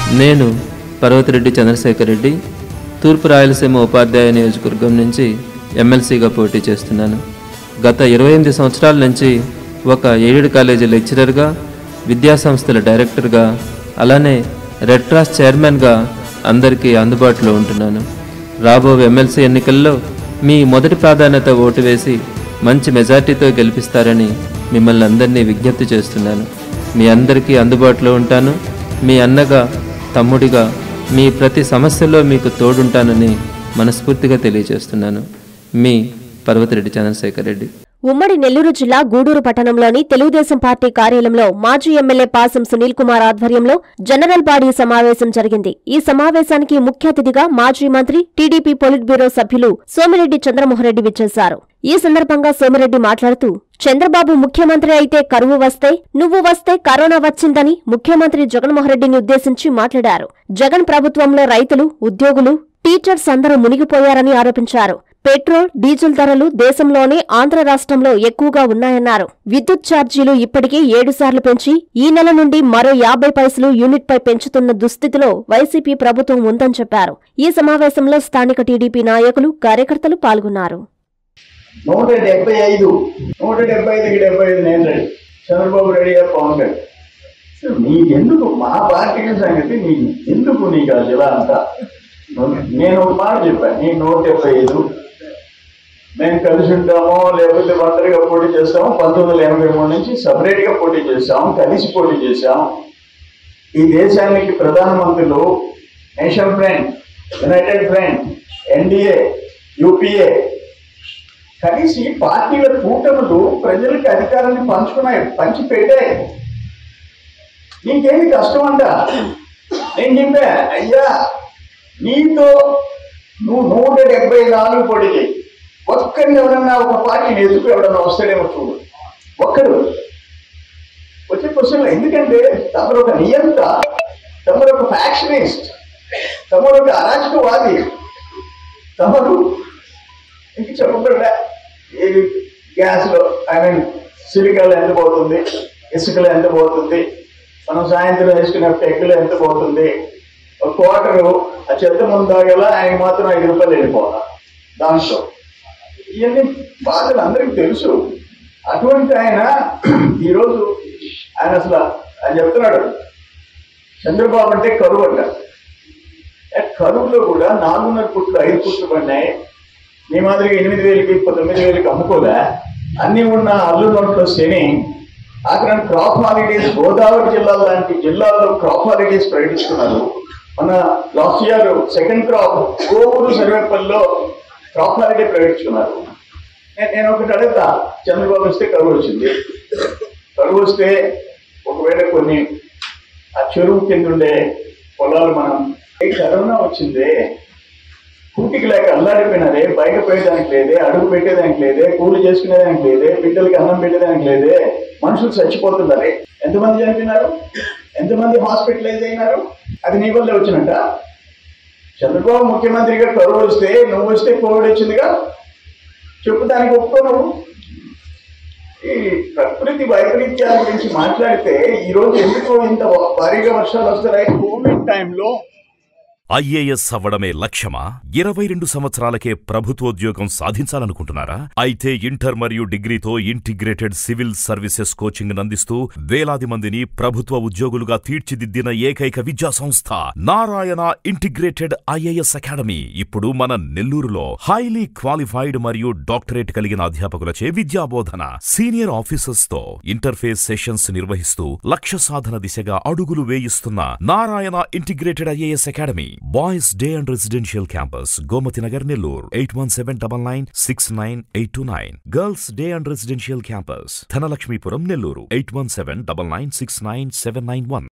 నేను పర్వతిరెడ్డి చంద్రశేఖర్ రెడ్డి తూర్పు రాయలసీమ ఉపాధ్యాయ నియోజకవర్గం నుంచి ఎమ్మెల్సీగా పోటీ చేస్తున్నాను గత ఇరవై ఎనిమిది సంవత్సరాల నుంచి ఒక ఎయిడెడ్ కాలేజీ లెక్చరర్గా విద్యాసంస్థల డైరెక్టర్గా అలానే రెడ్ క్రాస్ చైర్మన్గా అందరికీ అందుబాటులో ఉంటున్నాను రాబో ఎమ్మెల్సీ ఎన్నికల్లో మీ మొదటి ప్రాధాన్యత ఓటు వేసి మంచి మెజార్టీతో గెలిపిస్తారని మిమ్మల్ని అందరినీ విజ్ఞప్తి చేస్తున్నాను మీ అందరికీ అందుబాటులో ఉంటాను మీ అన్నగా తమ్ముడిగా మీ ప్రతి సమస్యలో మీకు తోడుంటానని మనస్ఫూర్తిగా తెలియజేస్తున్నాను మీ పర్వతిరెడ్డి చంద్రశేఖర్ రెడ్డి ఉమ్మడి నెల్లూరు జిల్లా గూడూరు పట్టణంలోని తెలుగుదేశం పార్టీ కార్యాలయంలో మాజీ ఎమ్మెల్యే పాసం సునీల్ కుమార్ ఆధ్వర్యంలో జనరల్ బాడీ సమావేశం జరిగింది ఈ సమావేశానికి ముఖ్య అతిథిగా మాజీ మంత్రి టీడీపీ పొలిట్ బ్యూరో సభ్యులు సోమిరెడ్డి చంద్రమోహన్రెడ్డి విచ్చేశారు ఈ సందర్భంగా సోమిరెడ్డి మాట్లాడుతూ చంద్రబాబు ముఖ్యమంత్రి అయితే కరువు వస్తే నువ్వు వస్తే కరోనా వచ్చిందని ముఖ్యమంత్రి జగన్మోహన్రెడ్డిని ఉద్దేశించి మాట్లాడారు జగన్ ప్రభుత్వంలో రైతులు ఉద్యోగులు టీచర్స్ అందరూ మునిగిపోయారని ఆరోపించారు పెట్రోల్ డీజిల్ ధరలు దేశంలోనే ఆంధ్ర రాష్ట్రంలో ఎక్కువగా ఉన్నాయన్నారు విద్యుత్ ఛార్జీలు ఇప్పటికే ఏడు సార్లు పెంచి ఈ నెల నుండి మరో యాభై పైసలు యూనిట్పై పెంచుతున్న దుస్థితిలో వైసీపీ ప్రభుత్వం ఉందని చెప్పారు ఈ సమావేశంలో స్థానిక టీడీపీ నాయకులు కార్యకర్తలు పాల్గొన్నారు నూట డెబ్బై ఐదు నూట డెబ్బై ఐదుకి డెబ్బై ఐదు నేను రెడీ చంద్రబాబు రెడ్డి గారు పవన్ గారు అసలు నీకెందుకు మా పార్టీకి సంగతి నీ ఎందుకు నీకు ఆ జిల్లా అంతా నేను ఒక మాట చెప్పాను నీ నూట డెబ్బై ఐదు మేము కలిసి ఉంటామో లేకపోతే ఒంటరిగా పోటీ చేస్తామో పంతొమ్మిది వందల ఎనభై మూడు నుంచి సపరేట్గా పోటీ చేస్తాం కలిసి పోటీ చేశాం ఈ దేశానికి ప్రధానమంత్రులు nation front united front NDA UPA కలిసి పార్టీల కూటములు ప్రజలకు అధికారాన్ని పంచుకున్నాయి పంచి పెట్టాయి నీకేమి కష్టం అంట నేను చెప్పా అయ్యా నీతో నువ్వు నూట డెబ్బై నాలుగు పొడి చేయి ఒక్కడిని ఎవరన్నా ఒక పార్టీని ఎదుగు ఎవడన్నా వస్తాడేమో చూడు ఒక్కడు వచ్చే క్వశ్చన్ ఎందుకంటే తమరు ఒక నియంత తమరు ఒక ఫ్యాక్షనిస్ట్ తమరు ఒక అరాచకవాది తమరు ఇంక చెప్పకుండా ఈ గ్యాస్లో ఐ మీన్ సిలికాలు ఎంత పోతుంది ఇసుకలు ఎంత పోతుంది మనం సాయంత్రం వేసుకునే పెగ్గులు ఎంత పోతుంది ఒక క్వార్టరు ఆ చెత్త ముందు తాగేలా ఆయన మాత్రం ఐదు రూపాయలు వెళ్ళిపోవాలి దాంట్లో ఇవన్నీ బాధలు అందరికీ తెలుసు అటువంటి ఆయన ఈరోజు ఆయన అసలు ఆయన చెప్తున్నాడు చంద్రబాబు అంటే కరువు అంట ఏ కరువులో కూడా నాలుగున్నర పుట్లు ఐదు పుట్లు పడినాయి మీ మాదిరిగా ఎనిమిది వేలకి తొమ్మిది వేలకి అమ్ముకోలే అన్ని ఉన్న అల్లు నోట్లో శని అక్కడ క్రాప్ హాలిడేస్ గోదావరి జిల్లా లాంటి జిల్లాల్లో క్రాప్ హాలిడేస్ ప్రకటిస్తున్నారు మన last year second crop Kovur సర్వేపల్లిలో క్రాప్ హాలిడే ప్రకటించుకున్నారు నే- నేను ఒకటి అడుగుతా చంద్రబాబు వస్తే కరువు వచ్చింది కరువు వస్తే ఒకవేళ కొన్ని ఆ చెరువు కింద ఉండే పొలాలు మనం "ఏ కరోనా వచ్చిందే కూటికి లేక అల్లాడిపోయినారే బయట పోయేదానికి లేదే అడుగు పెట్టేదానికి లేదే కూలి చేసుకునేదానికి లేదే బిడ్డలకి అన్నం పెట్టేదానికి లేదే మనుషులు చచ్చిపోతున్నారే ఎంతమంది చనిపోయినారు ఎంతమంది హాస్పిటలైజ్ అయినారు అది నీ వల్లే వచ్చినట్ట చంద్రబాబు ముఖ్యమంత్రిగా కరువు వస్తే నువ్వు వస్తే కోవిడ్ వచ్చిందిగా చెప్పు దానికి ఒప్పుకో నువ్వు ఈ ప్రకృతి వైపరీత్యాల గురించి మాట్లాడితే ఈ రోజు ఎందుకు ఇంత భారీగా వర్షాలు వస్తున్నాయి కోవిడ్ టైంలో ఐఏఎస్ అవ్వడమే లక్ష్యమా ఇరవై రెండు సంవత్సరాలకే ప్రభుత్వోద్యోగం సాధించాలనుకుంటున్నారా అయితే ఇంటర్ మరియు డిగ్రీతో ఇంటిగ్రేటెడ్ సివిల్ సర్వీసెస్ కోచింగ్ అందిస్తూ వేలాది మందిని ప్రభుత్వ ఉద్యోగులుగా తీర్చిదిద్దిన ఏకైక విద్యా సంస్థ నారాయణ ఇంటిగ్రేటెడ్ ఐఏఎస్ అకాడమీ ఇప్పుడు మన నెల్లూరులో హైలీ క్వాలిఫైడ్ మరియు డాక్టరేట్ కలిగిన అధ్యాపకులచే విద్యాబోధన సీనియర్ ఆఫీసర్స్ తో ఇంటర్ఫేస్ సెషన్స్ నిర్వహిస్తూ లక్ష్య సాధన దిశగా అడుగులు వేయిస్తున్న Narayana integrated IAS academy boys day and residential campus Gomathi Nagar Nellore eight one seven double nine six nine eight two nine girls day and residential campus Dhanalakshmipuram Nellore eight one seven double nine six nine seven nine one